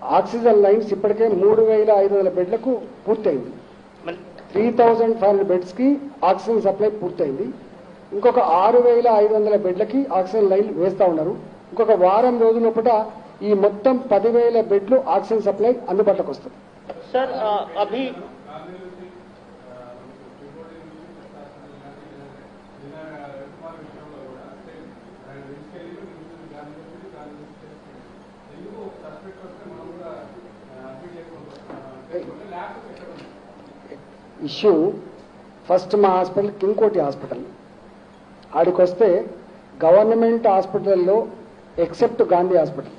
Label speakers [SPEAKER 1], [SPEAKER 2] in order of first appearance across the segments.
[SPEAKER 1] Oxygen lines ఇప్పటికే మూడు వేల ఐదు వందల బెడ్లకు పూర్తయింది
[SPEAKER 2] మన-
[SPEAKER 1] three thousand five hundred beds కి ఆక్సిజన్ సప్లై పూర్తయింది ఇంకొక ఆరు వేల ఐదు వందల బెడ్లకి ఆక్సిజన్ లైన్ వేస్తా ఉన్నారు ఇంకొక వారం రోజుల లోపల ఈ మొత్తం పదివేల బెడ్లు ఆక్సిజన్ సప్లై అందుబాటులోకి వస్తుంది
[SPEAKER 2] सर अ, अभी
[SPEAKER 1] ఇష్యూ ఫస్ట్ మా హాస్పిటల్ కింగ్కోటి హాస్పిటల్ ఆడికొస్తే గవర్నమెంట్ హాస్పిటల్లో ఎక్సెప్ట్ గాంధీ హాస్పిటల్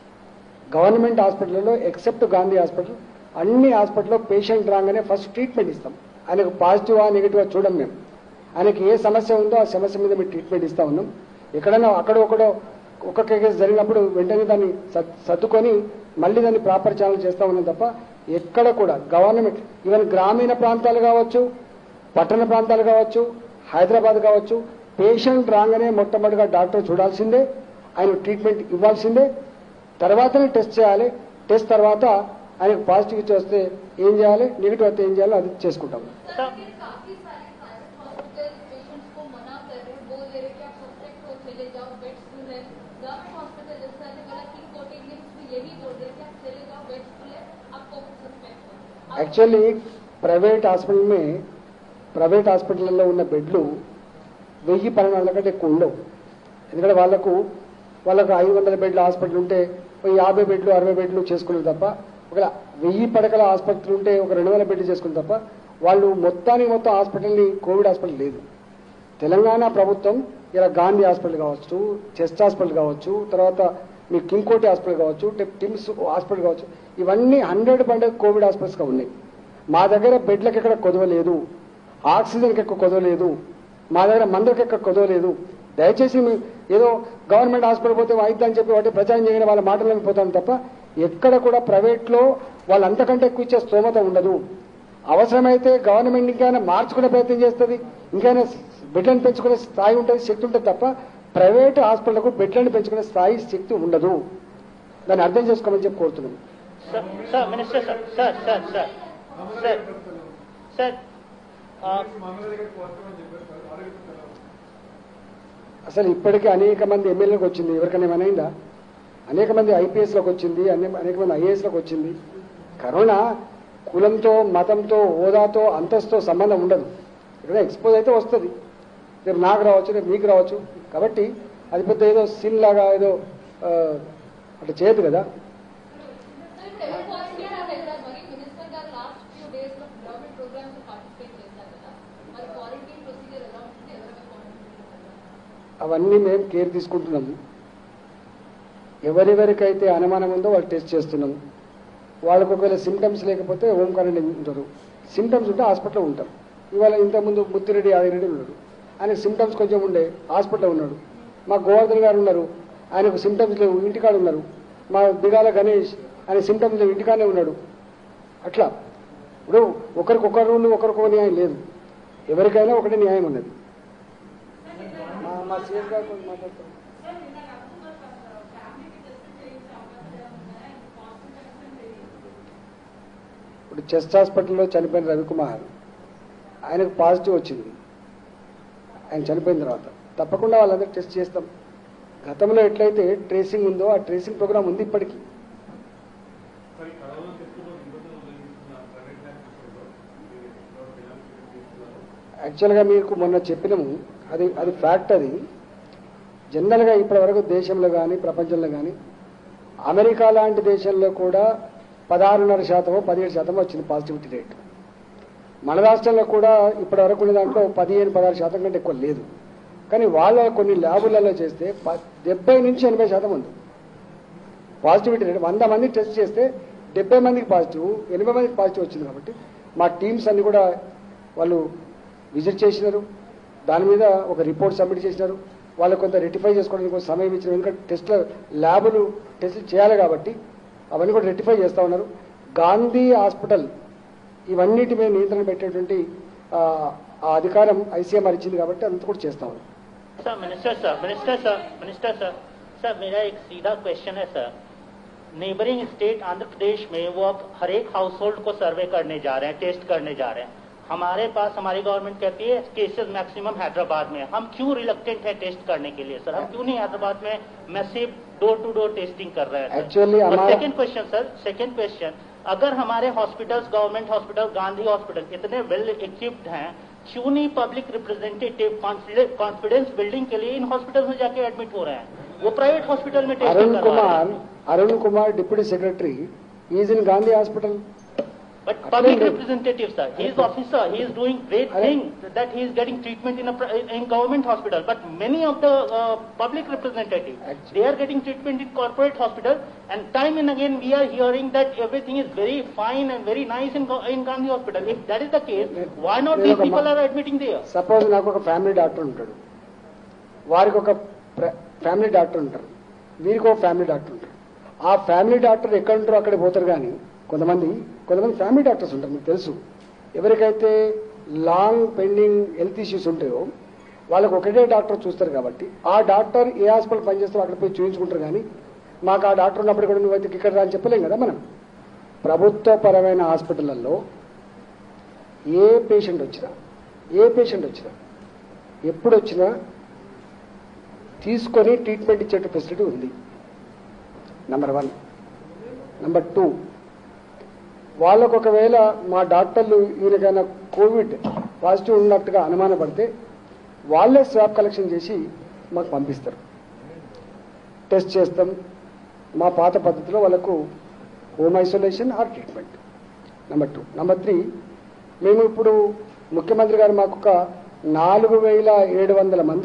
[SPEAKER 1] గవర్నమెంట్ హాస్పిటల్లో ఎక్సెప్ట్ గాంధీ హాస్పిటల్ అన్ని హాస్పిటల్లో పేషెంట్ రాగానే ఫస్ట్ ట్రీట్మెంట్ ఇస్తాం ఆయనకు పాజిటివా నెగిటివా చూడం మేము ఆయనకి ఏ సమస్య ఉందో ఆ సమస్య మీద మేము ట్రీట్మెంట్ ఇస్తా ఉన్నాం ఎక్కడైనా అక్కడో ఒకడో ఒక్కొక్క కేసు జరిగినప్పుడు వెంటనే దాన్ని సర్- సర్దుకొని మళ్ళీ దాన్ని ప్రాపర్ ఛానల్ చేస్తా ఉన్నాం తప్ప ఎక్కడ కూడా గవర్నమెంట్ ఈవెన్ గ్రామీణ ప్రాంతాలు కావచ్చు పట్టణ ప్రాంతాలు కావచ్చు హైదరాబాద్ కావచ్చు పేషెంట్ రాగానే మొట్టమొదటిగా డాక్టర్ చూడాల్సిందే ఆయన ట్రీట్మెంట్ ఇవ్వాల్సిందే తర్వాతనే టెస్ట్ చేయాలి టెస్ట్ తర్వాత ఆయనకు పాజిటివ్ ఇచ్చి వస్తే ఏం చేయాలి నెగిటివ్ వస్తే ఏం చేయాలో అది చేసుకుంటాం
[SPEAKER 2] सर
[SPEAKER 3] फिर काफी सारे प्राइवेट हॉस्पिटल पेशेंट्स को मना कर रहे हैं बोल दे रहे हैं कि आप सस्पेक्ट हो चले जाओ बेड्स फुल है गवर्नमेंट हॉस्पिटल जैसा ने बोला किंग कोटी इंडियंस भी यही बोल रहे हैं कि आप चले जाओ बेड्स फुल है आप कोविड सस्पेक्ट हो
[SPEAKER 1] యాక్చువల్లీ ప్రైవేట్ హాస్పిటల్ మే ప్రైవేట్ హాస్పిటల్లో ఉన్న బెడ్లు వెయ్యి పన్నెండు వందల కంటే ఎక్కువ ఉండవు ఎందుకంటే వాళ్ళకు వాళ్ళకు ఐదు వందల బెడ్ల హాస్పిటల్ ఉంటే ఒక యాభై బెడ్లు అరవై బెడ్లు చేసుకున్నారు తప్ప ఒక వెయ్యి పడకల ఆసుపత్రి ఉంటే ఒక రెండు వందల బెడ్లు చేసుకున్నారు తప్ప వాళ్ళు మొత్తానికి మొత్తం హాస్పిటల్ని కోవిడ్ హాస్పిటల్ లేదు తెలంగాణ ప్రభుత్వం ఇలా గాంధీ హాస్పిటల్ కావచ్చు చెస్ట్ హాస్పిటల్ కావచ్చు తర్వాత మీ కింగ్కోటి హాస్పిటల్ కావచ్చు టి- టిమ్స్ హాస్పిటల్ కావచ్చు ఇవన్నీ హండ్రెడ్ పర్సెంట్ కోవిడ్ హాస్పిటల్స్గా ఉన్నాయి మా దగ్గర బెడ్లకు ఎక్కడ కొదవలేదు ఆక్సిజన్కి ఎక్కువ కొదవలేదు మా దగ్గర మందులకు ఎక్కడ కొదవలేదు దయచేసి మీ ఏదో గవర్నమెంట్ హాస్పిటల్ పోతే అయిద్దని చెప్పి వాటి ప్రచారం చేయని వాళ్ళ మాటలను పోతాను తప్ప ఎక్కడ కూడా ప్రైవేట్లో వాళ్ళు అంతకంటే ఎక్కువ ఇచ్చే స్తోమత ఉండదు అవసరమైతే గవర్నమెంట్ ఇంకైనా మార్చుకునే ప్రయత్నం చేస్తుంది ఇంకైనా బెడ్లను పెంచుకునే స్థాయి ఉంటుంది శక్తి ఉంటుంది తప్ప ప్రైవేట్ హాస్పిటల్కు బెడ్లను పెంచుకునే స్థాయి శక్తి ఉండదు దాన్ని అర్థం చేసుకోమని చెప్పి కోరుతున్నాం
[SPEAKER 2] sir sir minister sir sir sir sir sir sir अ,
[SPEAKER 1] అసలు ఇప్పటికే అనేక మంది ఎమ్మెల్యేలకు వచ్చింది ఎవరికైనా ఏమైనా అయిందా అనేక మంది ఐపీఎస్లోకి వచ్చింది అనే- అనేక మంది ఐఏఎస్లోకి వచ్చింది కరోనా కులంతో మతంతో హోదాతో అంతస్తుతో సంబంధం ఉండదు ఇక్కడ ఎక్స్పోజ్ అయితే వస్తుంది రేపు నాకు రావచ్చు రేపు మీకు రావచ్చు కాబట్టి అది పెద్ద ఏదో సిన్ లాగా ఏదో ఆ, అట్లా చేయదు కదా
[SPEAKER 3] సో ఇప్పుడు క్వారంటైన్ వెళ్తారు మరి మినిస్టర్ గారు లాస్ట్ ఫ్యూ డేస్ లో గవర్నమెంట్ ప్రోగ్రామ్స్ పార్టిసిపేట్ చేశారు కదా మరి క్వారంటైన్ ప్రొసీజర్ ఎలా ఉంటుంది ఎవరైనా క్వారంటైన్
[SPEAKER 1] అవన్నీ మేము కేర్ తీసుకుంటున్నాము ఎవరెవరికైతే అనుమానం ఉందో వాళ్ళు టెస్ట్ చేస్తున్నాము వాళ్ళకు ఒకవేళ సిమ్టమ్స్ లేకపోతే హోమ్ క్వారంటైన్ ఉంటారు సిమ్టమ్స్ ఉంటే హాస్పిటల్లో ఉంటారు ఇవాళ ఇంతకుముందు ముత్తిరెడ్డి యాదగిరెడ్డి ఉన్నాడు ఆయన సిమ్టమ్స్ కొంచెం ఉండే హాస్పిటల్లో ఉన్నాడు మా గోవర్ధన్ గారు ఉన్నారు ఆయనకు సిమ్టమ్స్ లేవు ఇంటికాడ ఉన్నారు మా బిగాల గణేష్ ఆయన సిమ్టమ్స్ లేవు ఇంటికానే ఉన్నాడు అట్లా ఇప్పుడు ఒకరికొకరు రూల్ ఒకరికొక న్యాయం లేదు ఎవరికైనా ఒకటే న్యాయం ఉన్నది మా మా సీఎస్ గారు కొంచెం మాట్లాడతారు ఇప్పుడు చెస్ట్ హాస్పిటల్లో చనిపోయిన రవికుమార్ ఆయనకు పాజిటివ్ వచ్చింది ఆయన చనిపోయిన తర్వాత తప్పకుండా వాళ్ళందరూ టెస్ట్ చేస్తాం గతంలో ఎట్లయితే ట్రేసింగ్ ఉందో ఆ ట్రేసింగ్ ప్రోగ్రామ్ ఉంది ఇప్పటికీ యాక్చువల్గా మీకు మొన్న చెప్పినాము అది అది ఫ్యాక్ట్ అది జనరల్గా ఇప్పటివరకు దేశంలో కానీ ప్రపంచంలో కానీ అమెరికా లాంటి దేశంలో కూడా పదహారున్నర శాతమో పదిహేడు శాతం వచ్చింది పాజిటివిటీ రేట్ మన రాష్ట్రంలో కూడా ఇప్పటివరకు ఉన్న దాంట్లో పదిహేను పదహారు శాతం కంటే ఎక్కువ లేదు కానీ వాళ్ళ కొన్ని ల్యాబులలో చేస్తే ప- డెబ్బై నుంచి ఎనభై శాతం ఉంది పాజిటివిటీ రేట్ వంద మంది టెస్ట్ చేస్తే డెబ్బై మందికి పాజిటివ్ ఎనభై మందికి పాజిటివ్ వచ్చింది కాబట్టి మా టీమ్స్ అన్ని కూడా వాళ్ళు విజిట్ చేసినారు దాని మీద ఒక రిపోర్ట్ సబ్మిట్ చేసినారు వాళ్ళు కొంత రెటిఫై చేసుకోవడానికి కొంత సమయం ఇచ్చిన ఎందుకంటే టెస్ట్ల ల్యాబులు టెస్టులు చేయాలి కాబట్టి అవన్నీ కూడా రెటిఫై చేస్తా ఉన్నారు గాంధీ హాస్పిటల్ ఇవన్నిటి మీద నియంత్రణ పెట్టేటువంటి ఆ, ఆ అధికారం ఐసీఎంఆర్ ఇచ్చింది కాబట్టి అంత కూడా చేస్తా ఉన్నాం
[SPEAKER 2] sir minister sir minister sir minister sir sir मेरा एक सीधा क्वेश्चन है sir neighbouring state Andhra Pradesh में वो अब हर एक हाउस होल्ड को सर्वे करने जा रहे हैं टेस्ट करने जा रहे हैं हमारे पास हमारी गवर्नमेंट कहती है केसेस मैक्सिमम हैदराबाद में हम क्यों रिलक्टेंट है टेस्ट करने के लिए सर हम क्यों नहीं हैदराबाद में massive door to door testing कर रहे हैं
[SPEAKER 1] Actually, हमारा-
[SPEAKER 2] second question sir second question अगर हमारे hospitals government hospital Gandhi hospital इतने वेल इक्विप्ड हैं क्यों नहीं पब्लिक रिप्रेजेंटेटिव कॉन्फिडेंस बिल्डिंग के लिए इन हॉस्पिटल में जाके एडमिट हो रहे हैं वो प्राइवेट हॉस्पिटल में टेस्टिंग
[SPEAKER 1] అరుణ్
[SPEAKER 2] करवा रहे हैं
[SPEAKER 1] Kumar Arun Kumar deputy secretary is in Gandhi hospital
[SPEAKER 2] But
[SPEAKER 1] Attend
[SPEAKER 2] public
[SPEAKER 1] it.
[SPEAKER 2] representative, sir, he is officer, he is doing great
[SPEAKER 1] Arre-
[SPEAKER 2] thing that he is getting treatment in a pri- in government hospital. But many of the uh, public representative,
[SPEAKER 1] Actu-
[SPEAKER 2] they are getting treatment in corporate hospital. And time and again we are hearing that everything is very fine and very nice in, Ga- in Gandhi hospital. If that is the case, why not
[SPEAKER 1] నేను
[SPEAKER 2] these
[SPEAKER 1] ఒక
[SPEAKER 2] people
[SPEAKER 1] మా-
[SPEAKER 2] are admitting there?
[SPEAKER 1] Suppose నాకు ఒక family doctor ఉంటాడు వారికి ఒక ప్ర- family doctor ఉంటారు వీరికి ఒక ఫ్యామిలీ డాక్టర్ ఉంటారు ఆ ఫ్యామిలీ డాక్టర్ ఎక్కడ ఉంటారో అక్కడ పోతారు కానీ కొంతమంది కొంతమంది ఫ్యామిలీ డాక్టర్స్ ఉంటారు మీకు తెలుసు ఎవరికైతే లాంగ్ పెండింగ్ హెల్త్ ఇష్యూస్ ఉంటాయో వాళ్ళకి ఒకటే డాక్టర్ చూస్తారు కాబట్టి ఆ డాక్టర్ ఏ హాస్పిటల్ పనిచేస్తారో అక్కడ పోయి చూపించుకుంటారు కానీ మాకు ఆ డాక్టర్ ఉన్నప్పుడు కూడా నువ్వు అయితే ఇక్కడ రా అని చెప్పలేం కదా మనం ప్రభుత్వపరమైన హాస్పిటళ్లలో ఏ పేషెంట్ వచ్చినా ఏ పేషెంట్ వచ్చినా ఎప్పుడు వచ్చినా తీసుకొని ట్రీట్మెంట్ ఇచ్చే ఫెసిలిటీ ఉంది నెంబర్ వన్ నెంబర్ టూ వాళ్ళకు ఒకవేళ మా డాక్టర్లు ఈయనకైనా కోవిడ్ పాజిటివ్ ఉన్నట్టుగా అనుమానపడితే వాళ్ళే స్వాబ్ కలెక్షన్ చేసి మాకు పంపిస్తారు టెస్ట్ చేస్తాం మా పాత పద్ధతిలో వాళ్ళకు home isolation or treatment number two number three మేము ఇప్పుడు ముఖ్యమంత్రి గారు మాకు ఒక నాలుగు వేల ఏడు వందల మంది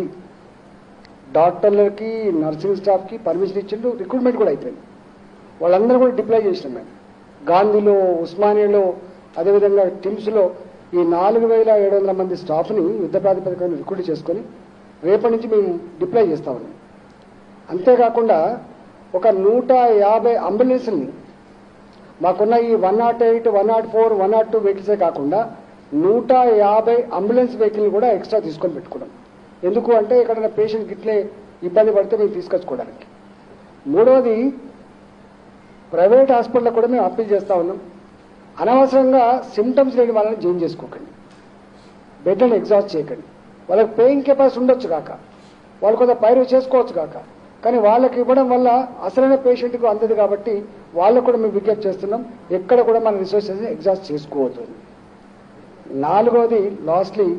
[SPEAKER 1] డాక్టర్లకి నర్సింగ్ స్టాఫ్కి పర్మిషన్ ఇచ్చిండు రిక్రూట్మెంట్ కూడా అయిపోయింది వాళ్ళందరూ కూడా డిప్లాయ్ చేసినాం మేము గాంధీలో ఉస్మానియాలో అదేవిధంగా టిమ్స్లో ఈ నాలుగు వేల ఏడు వందల మంది స్టాఫ్ని యుద్ధ ప్రాతిపదికన రిక్రూట్ చేసుకొని రేపటి నుంచి మేము డిప్లాయ్ చేస్తా ఉన్నాం అంతేకాకుండా ఒక నూట యాభై అంబులెన్స్ని మాకున్న ఈ one not eight one not four one not two వెహికల్సే కాకుండా నూట యాభై అంబులెన్స్ వెహికల్ కూడా ఎక్స్ట్రా తీసుకొని పెట్టుకున్నాం ఎందుకు అంటే ఎక్కడైనా పేషెంట్ గిట్లే ఇబ్బంది పడితే మేము తీసుకొచ్చుకోవడానికి మూడవది ప్రైవేట్ హాస్పిటల్లో కూడా మేము అప్పీల్ చేస్తా ఉన్నాం అనవసరంగా సిమ్టమ్స్ లేని వాళ్ళని జాయిన్ చేసుకోకండి బెడ్లను ఎగ్జాస్ట్ చేయకండి వాళ్ళకి పెయిన్ కెపాసిటీ ఉండొచ్చు కాక వాళ్ళు కొంత పైరు చేసుకోవచ్చు కాక కానీ వాళ్ళకి ఇవ్వడం వల్ల అసలైన పేషెంట్కు అందదు కాబట్టి వాళ్ళకు కూడా మేము విజ్ఞప్తి చేస్తున్నాం ఎక్కడ కూడా మన రిసోర్సెస్ ఎగ్జాస్ట్ చేసుకోవద్దు అని. నాలుగవది లాస్ట్లీ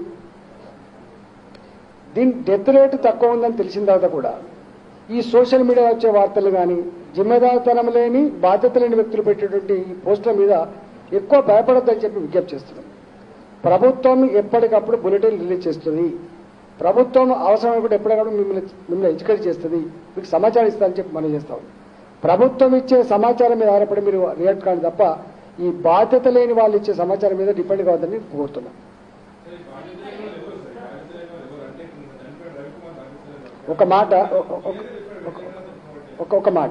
[SPEAKER 1] దీని డెత్ రేటు తక్కువ ఉందని తెలిసిన తర్వాత కూడా ఈ సోషల్ మీడియా వచ్చే వార్తలు కానీ జిమ్మెదారితనం లేని బాధ్యత లేని వ్యక్తులు పెట్టేటువంటి ఈ పోస్టుల మీద ఎక్కువ భయపడొద్దని చెప్పి విజ్ఞప్తి చేస్తున్నాం ప్రభుత్వం ఎప్పటికప్పుడు బులెటిన్ రిలీజ్ చేస్తుంది ప్రభుత్వం అవసరమైనప్పుడు ఎప్పటికప్పుడు మిమ్మల్ని మిమ్మల్ని ఎడ్యుకేట్ చేస్తుంది మీకు సమాచారం ఇస్తుందని చెప్పి మనం చేస్తాం ప్రభుత్వం ఇచ్చే సమాచారం మీద ఆధారపడి మీరు రియాక్ట్ కాదు తప్ప ఈ బాధ్యత లేని వాళ్ళు ఇచ్చే సమాచారం మీద డిపెండ్ కావద్దని కోరుతున్నాం ఒక మాట ఒక- ఒక- ఒక ఒక మాట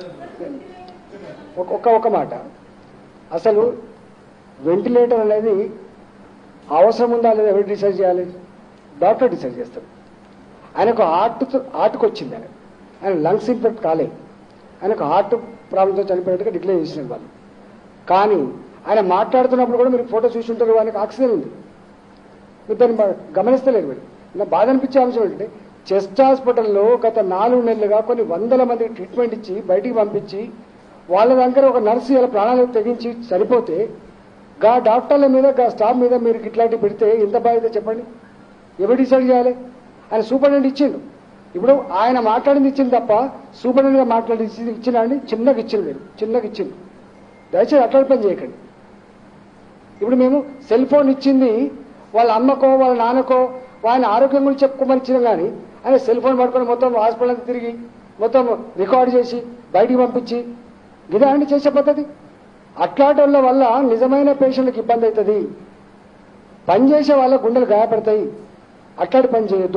[SPEAKER 1] ఒక ఒక ఒక మాట అసలు వెంటిలేటర్ అనేది అవసరం ఉందా లేదా ఎవరు డిసైడ్ చేయాలి డాక్టర్ డిసైడ్ చేస్తాడు ఆయనకు హార్ట్ హార్ట్కి వచ్చింది ఆయన ఆయన లంగ్స్ ఇన్ఫెక్ట్ కాలేదు ఆయనకు హార్ట్ ప్రాబ్లంతో చనిపోయినట్టుగా డిక్లేర్ చేసిన వాళ్ళు కానీ ఆయన మాట్లాడుతున్నప్పుడు కూడా మీరు ఫోటో చూసి ఉంటారు ఆయనకు ఆక్సిజన్ ఉంది మీరు దాన్ని బా- గమనిస్తలేరు మీరు నా బాధ అనిపించే అంశం ఏంటంటే చెస్ట్ హాస్పిటల్లో గత నాలుగు నెలలుగా కొన్ని వందల మందికి ట్రీట్మెంట్ ఇచ్చి బయటికి పంపించి వాళ్ళ దగ్గర ఒక నర్సు ఇలా ప్రాణాలు తెగించి చనిపోతే గా డాక్టర్ల మీద గా స్టాఫ్ మీద మీరు ఇట్లాంటివి పెడితే ఎంత బాధ్యత చెప్పండి ఎవరు డిసైడ్ చేయాలి ఆయన సూపరింటెండెంట్ ఇచ్చిండు ఇప్పుడు ఆయన మాట్లాడింది ఇచ్చింది తప్ప సూపరింటెండెంట్గా మాట్లాడింది ఇచ్చింది ఇచ్చినా అండి చిన్నగా ఇచ్చిండు మీరు చిన్నగా ఇచ్చిండు దయచేసి అట్లాంటి పని చేయకండి ఇప్పుడు మేము సెల్ ఫోన్ ఇచ్చింది వాళ్ళ అమ్మకో వాళ్ళ నాన్నకో ఆయన ఆరోగ్యం గురించి చెప్పుకోమని ఇచ్చినాం కానీ ఆయన సెల్ ఫోన్ పట్టుకొని మొత్తం హాస్పిటల్ అంతా తిరిగి మొత్తం రికార్డ్ చేసి బయటికి పంపించి ఇదే అండి చేసే పద్ధతి అట్లాంటి వాళ్ళ వల్ల నిజమైన పేషెంట్కి ఇబ్బంది అవుతుంది పని చేసే వాళ్ళ గుండెలు గాయపడతాయి అట్లాంటి పని చేయొద్దు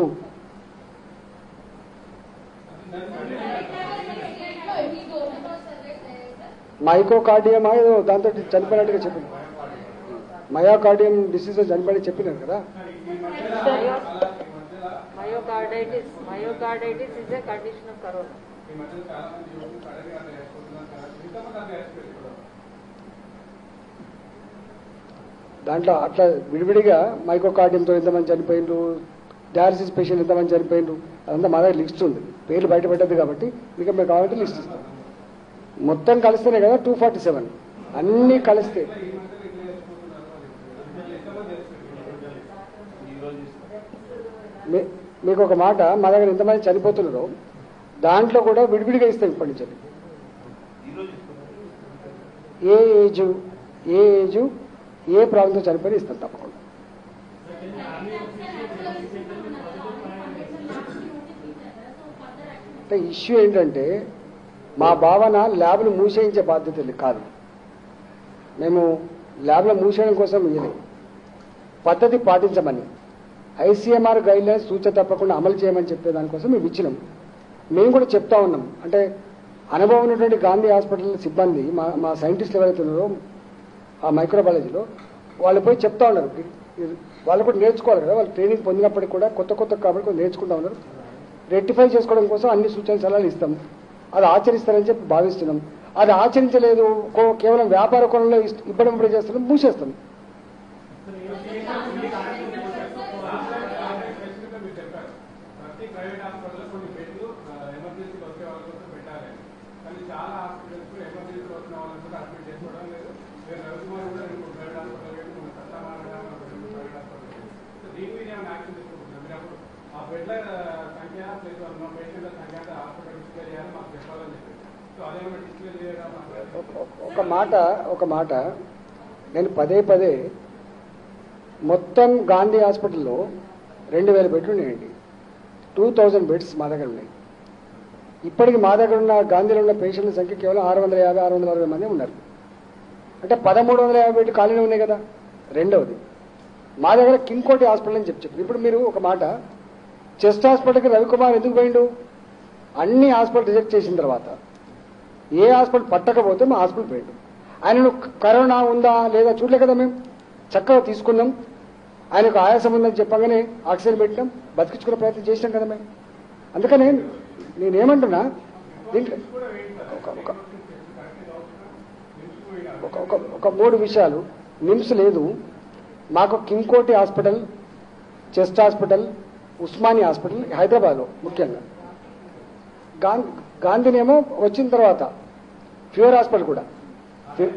[SPEAKER 3] ఈ డోనర్ సర్వీస్ है
[SPEAKER 1] మైకోకార్డియమా ఏదో దాంతో చనిపోయినట్టుగా చెప్పింది మయోకార్డియం డిసీజ్ చనిపోయి చెప్పినారు కదా
[SPEAKER 4] Myocarditis. Myocarditis is a condition of corona. ఈ మధ్య చాలా మంది యువకులు సడన్ గా అట్లా వేసుకుంటున్నారు కదా ఇంతమంది అట్లా వేసుకోలేదు ఇప్పుడు
[SPEAKER 1] దాంట్లో అట్లా విడివిడిగా మైకోకార్డియంతో ఎంతమంది చనిపోయిండ్రు డయాలసిస్ పేషెంట్ ఎంతమంది చనిపోయిండ్రు అదంతా మా దగ్గర లిస్ట్ ఉంది పేర్లు బయట పెట్టద్దు కాబట్టి మీకు మేము కావాలంటే లిస్ట్ ఇస్తాం మొత్తం కలిస్తేనే కదా టూ ఫార్టీ సెవెన్ అన్నీ కలిస్తే
[SPEAKER 4] ఈ మధ్య ఇట్లా వేసుకుంటున్నారు అది ఎంతమంది వేసుకుంటున్నారు ఈ రోజు
[SPEAKER 1] మీ- మీకు ఒక మాట మా దగ్గర ఎంతమంది చనిపోతున్నారో దాంట్లో కూడా విడివిడిగా ఇస్తాం ఇప్పటి నుంచి ఏ ఏజ్ ఏ ఏజ్ ఏ ప్రాబ్లంతో చనిపోయి ఇస్తాం తప్పకుండా అంటే ఇష్యూ ఏంటంటే మా భావన ల్యాబ్ను మూసేయించే బాధ్యత ఇది కాదు మేము ల్యాబ్లో మూసేయడం కోసం ఇయ్యలేదు పద్ధతి పాటించమని ఐసీఎంఆర్ గైడ్ లైన్స్ సూచన తప్పకుండా అమలు చేయమని చెప్పే దానికోసం మేము ఇచ్చినాం మేము కూడా చెప్తా ఉన్నాం అంటే అనుభవం ఉన్నటువంటి గాంధీ హాస్పిటల్ సిబ్బంది మా మా సైంటిస్టులు ఎవరైతే ఉన్నారో ఆ మైక్రోబయాలజీలో వాళ్ళు పోయి చెప్తా ఉన్నారు ఇది- ఇది- వాళ్ళు కూడా నేర్చుకోవాలి కదా వాళ్ళు ట్రైనింగ్ పొందినప్పటికీ కూడా కొత్త కొత్త కాబట్టి కూడా నేర్చుకుంటా ఉన్నారు రెక్టిఫై చేసుకోవడం కోసం అన్ని సూచన సలహాలు ఇస్తాం అది ఆచరిస్తారని చెప్పి భావిస్తున్నాం అది ఆచరించలేదు కో- కేవలం వ్యాపార కోణంలో ఇష్ట- ఇబ్బంది ఇబ్బంది చేస్తున్నాం మూసేస్తాం
[SPEAKER 4] స్పెసిఫిక్గా మీరు చెప్పారు ప్రతి ప్రైవేట్ హాస్పిటల్లో కొన్ని బెడ్లు ఎమర్జెన్సీకి వచ్చే వాళ్ళ కోసం పెట్టాలి కానీ చాలా హాస్పిటల్స్ ఎమర్జెన్సీలో వచ్చిన వాళ్ళని కూడా అడ్మిట్ చేసుకోవడం లేదు నేను రవికుమార్ కూడా ఇంకో ప్రైవేట్ హాస్పిటల్ వెళ్ళి మన సత్యనారాయణ ప్రైవేట్ హాస్పిటల్ వెళ్ళి. సో దీని మీద ఏమైనా యాక్షన్ తీసుకుంటున్నారు మీరు అప్పుడు ఆ బెడ్ల సంఖ్య ప్లస్ ఉన్న పేషెంట్ల సంఖ్య అంటే హాస్పిటల్ డిస్ప్లే చేయాలి మాకు చెప్పాలని చెప్పి సో అదేమైనా డిస్ప్లే చేయడం
[SPEAKER 1] ఒక- ఒక- ఒక మాట ఒక మాట నేను పదే పదే మొత్తం గాంధీ హాస్పిటల్లో రెండు వేల బెడ్లు ఉన్నాయండి టూ థౌజండ్ బెడ్స్ మా దగ్గర ఉన్నాయి ఇప్పటికి మా దగ్గర ఉన్న గాంధీలో ఉన్న పేషెంట్ల సంఖ్య కేవలం ఆరు వందల యాభై ఆరు వందల అరవై మంది ఉన్నారు అంటే పదమూడు వందల యాభై బెడ్లు ఖాళీనే ఉన్నాయి కదా రెండవది మా దగ్గర కింగ్కోటి హాస్పిటల్ అని చెప్పి చెప్పారు ఇప్పుడు మీరు ఒక మాట చెస్ట్ హాస్పిటల్కి రవికుమార్ ఎందుకు పోయిండు అన్ని హాస్పిటల్ రిజెక్ట్ చేసిన తర్వాత ఏ హాస్పిటల్ పట్టకపోతే మా హాస్పిటల్ పోయాడు ఆయనను కరోనా ఉందా లేదా చూడలే కదా మేము చక్కగా తీసుకున్నాం ఆయనకు ఆయాసం ఉందని చెప్పగానే ఆక్సిజన్ పెట్టినాం బతికించుకునే ప్రయత్నం చేసినాం కదా మేము అందుకనే నేనేమంటున్నా దీంట్లో ఒక- ఒక ఒక ఒక ఒక మూడు విషయాలు నిమ్స్ లేదు మాకు Kingkoti hospital chest hospital Osmania hospital హైదరాబాద్లో ముఖ్యంగా గాంధీ గాంధీనేమో వచ్చిన తర్వాత ఫీవర్ హాస్పిటల్ కూడా ఫీ-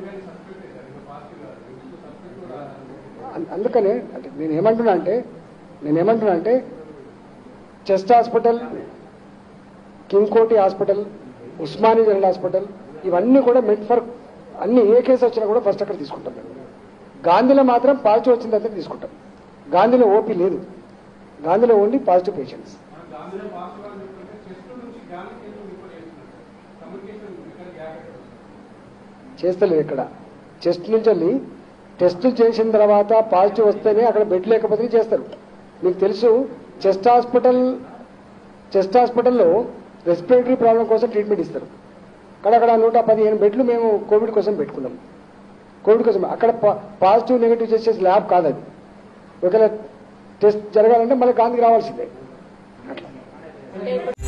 [SPEAKER 1] అం- అందుకనే అంటే నేను ఏమంటున్నా అంటే నేను ఏమంటున్నా అంటే chest hospital Kingkoti hospital Osmania general hospital ఇవన్నీ కూడా మెట్ ఫర్ అన్ని ఏ కేసు వచ్చినా కూడా ఫస్ట్ అక్కడ తీసుకుంటాం మేము గాంధీలో మాత్రం పాజిటివ్ వచ్చిన తర్వాత తీసుకుంటాం గాంధీలో ఓపీ లేదు గాంధీలో ఓన్లీ పాజిటివ్ పేషెంట్స్
[SPEAKER 4] మనం గాంధీలో పాజిటివ్ అని చెప్తుంటే చెస్ట్ నుంచి గాలి కేసు రిపోర్ట్ చేస్తున్నారు కమ్యూనికేషన్ ఎక్కడ గ్యాప్ ఎక్కడ వస్తుంది
[SPEAKER 1] చేస్తలేదు ఇక్కడ చెస్ట్ నుంచి వెళ్ళి టెస్టులు చేసిన తర్వాత పాజిటివ్ వస్తేనే అక్కడ బెడ్ లేకపోతే చేస్తారు మీకు తెలుసు చెస్ట్ హాస్పిటల్ చెస్ట్ హాస్పిటల్లో రెస్పిరేటరీ ప్రాబ్లం కోసం ట్రీట్మెంట్ ఇస్తారు కానీ అక్కడ నూట పదిహేను బెడ్లు మేము కోవిడ్ కోసం పెట్టుకున్నాం కోవిడ్ కోసం అక్కడ పాజిటివ్ నెగిటివ్ చేసే ల్యాబ్ కాదు అది ఒకవేళ టెస్ట్ జరగాలంటే మళ్ళీ గాంధీకి రావాల్సిందే అట్లా